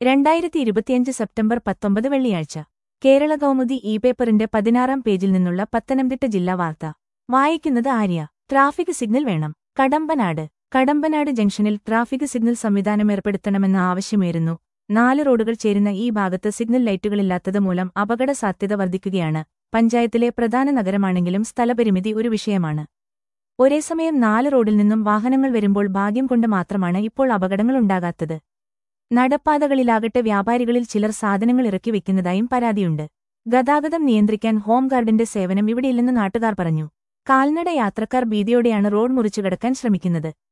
രണ്ടായിരത്തി ഇരുപത്തിയഞ്ച് സെപ്റ്റംബർ പത്തൊമ്പത് വെള്ളിയാഴ്ച കേരള കൗമുദി ഇ പേപ്പറിന്റെ പതിനാറാം പേജിൽ നിന്നുള്ള പത്തനംതിട്ട ജില്ലാ വാർത്ത വായിക്കുന്നത് ആര്യ ട്രാഫിക് സിഗ്നൽ വേണം കടമ്പനാട് കടമ്പനാട് ജംഗ്ഷനിൽ ട്രാഫിക് സിഗ്നൽ സംവിധാനം ഏർപ്പെടുത്തണമെന്ന ആവശ്യമേറുന്നു നാല് റോഡുകൾ ചേരുന്ന ഈ ഭാഗത്ത് സിഗ്നൽ ലൈറ്റുകളില്ലാത്തത് മൂലം അപകട സാധ്യത വർദ്ധിക്കുകയാണ് പഞ്ചായത്തിലെ പ്രധാന നഗരമാണെങ്കിലും സ്ഥലപരിമിതി ഒരു വിഷയമാണ് ഒരേസമയം നാല് റോഡിൽ നിന്നും വാഹനങ്ങൾ വരുമ്പോൾ ഭാഗ്യം കൊണ്ട് മാത്രമാണ് ഇപ്പോൾ അപകടങ്ങളുണ്ടാകാത്തത് നടപ്പാതകളിലാകട്ടെ വ്യാപാരികളിൽ ചിലർ സാധനങ്ങൾ ഇറക്കി വെക്കുന്നതായും പരാതിയുണ്ട് ഗതാഗതം നിയന്ത്രിക്കാൻ ഹോം ഗാർഡിന്റെ സേവനം ഇവിടെയില്ലെന്ന് നാട്ടുകാർ പറഞ്ഞു കാൽനട യാത്രക്കാർ ഭീതിയോടെയാണ് റോഡ് മുറിച്ചു കടക്കാൻ ശ്രമിക്കുന്നത്